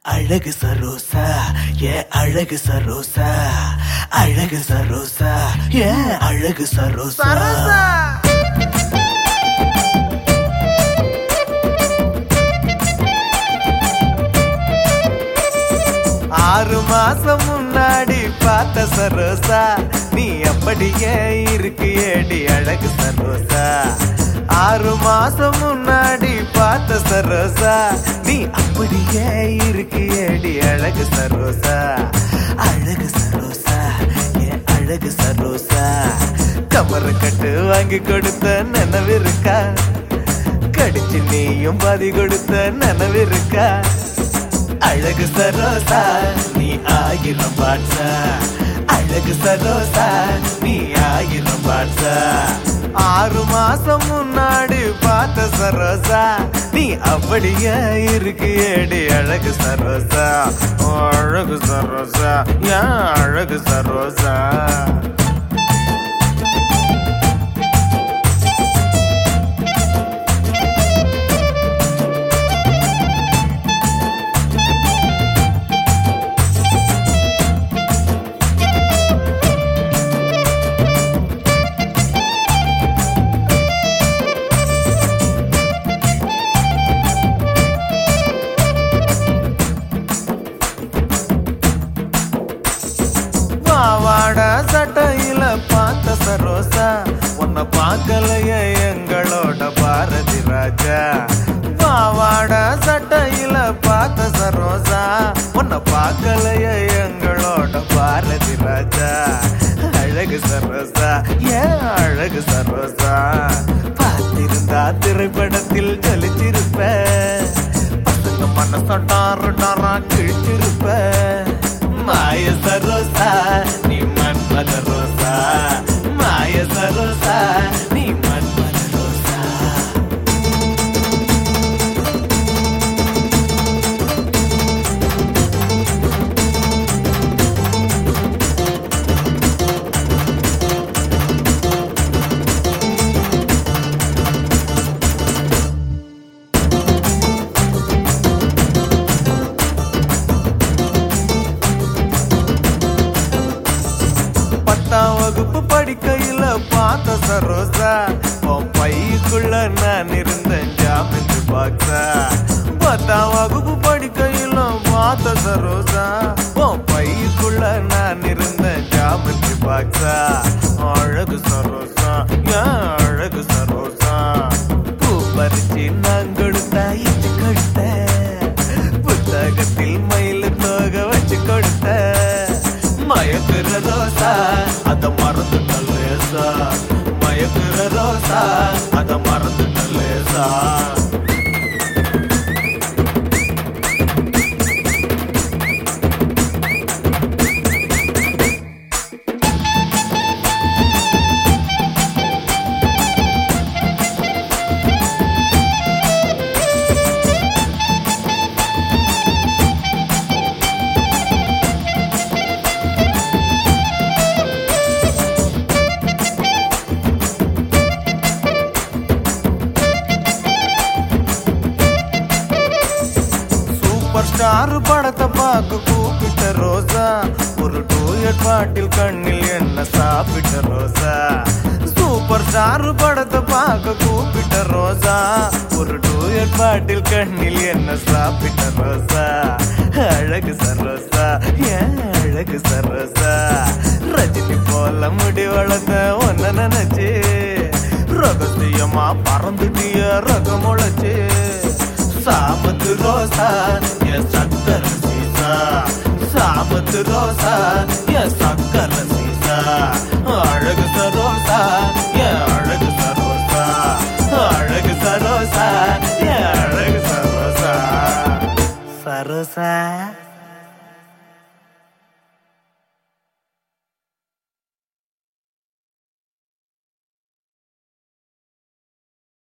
அழகு சரோசா ஏ அழகு சரோசா அழகு சரோசா ஏ அழகு சரோசா சரசா ஆறு மாசம் முன்னாடி பார்த்த சரோசா நீ அப்படியே இருக்கு ஏடி அழகு சரோசா ஆறு மாசம் முன்னாடி பார்த்த சரோசா நீ அப்படியே இருக்கு ஏடி அழகு சரோசா அழகு சரோசா ஏ அழகு சரோசா கமரு கட்டு வாங்கி கொடுத்த நினைவிருக்கா கடிச்சு நீயும் பாதி கொடுத்த நினைவிருக்கா அழகு சரோசா நீ ஆயிரம் பாட்சா அழகு சரோசா நீ ஆயிரம் பாட்சா ஆறு மாசம் முன்னாடி பார்த்த சரோசா நீ அப்படியே இருக்கு ஏடி அழகு சரோசா ஓ, அழகு சரோசா ஏன் அழகு சரோசா பாவாட சட்டையில பார்த்த சரோசா உன்னை பார்க்கலையே எங்களோட பாரதி ராஜா பாவாட சட்டையில பார்த்த சரோசா உன்னை பார்க்கலையே எங்களோட பாரதி ராஜா அழகு சரோசா ஏன் அழகு சரோசா பார்த்திருந்தா திரைப்படத்தில் ஜலிச்சிருப்ப பசங்க மனசொட்டாரு டாரா கிழிச்சிருப்ப மாய சரோசா நீ மன்மத ரோசா மாய சரோசா நீ மன்மத ரோசா பத்தாம் வகுப்பு படிக்கையில பார்த்த சரோசா உன் பைக்குள்ள நான் இருந்தேன் ஜாமெட்ரி பாக்ஸா பத்தாம் வகுப்பு படிக்கையில பார்த்த சரோசா உன் பைக்குள்ள நான் இருந்தேன் ஜாமெட்ரி பாக்ஸா அழகு சரோசா ஏன் அழகு சரோசா பூ பறிச்சு நான் கொடுத்தா இச்சு கொடுத்த புத்தகத்தில் மயில் தோக வச்சு கொடுத்த மயக்குற ரோசா அத மறந்து லேசா மயக்குற ரோசா அத மறந்து லேசா சூப்பர் ஸ்டார் படத்தை பார்க்க கூப்பிட்ட ரோசா ஒரு டூயட் பாட்டில் கண்ணில் என்ன சாப்பிட்ட ரோசா சூப்பர் ஸ்டார் படத்தை பார்க்க கூப்பிட்ட ரோசா ஒரு டூயட் பாட்டில் கண்ணில் என்ன சாப்பிட்ட ரோசா அழகு சரோசா ஏன் அழகு சரோசா ரஜினி போல முடி வளர்ந்த ஒன்ன நினைச்சு ரகசியமா பறந்துட்டிய ரகம் முளைச்சு சாமத்து ரோசா என் சக்கர சீசா சாமத்து ரோசா என் சக்கர சீசா அழகு சரோசா என் அழகு சரோசா அழகு சரோசா என் அழகு சரோசா சரோசா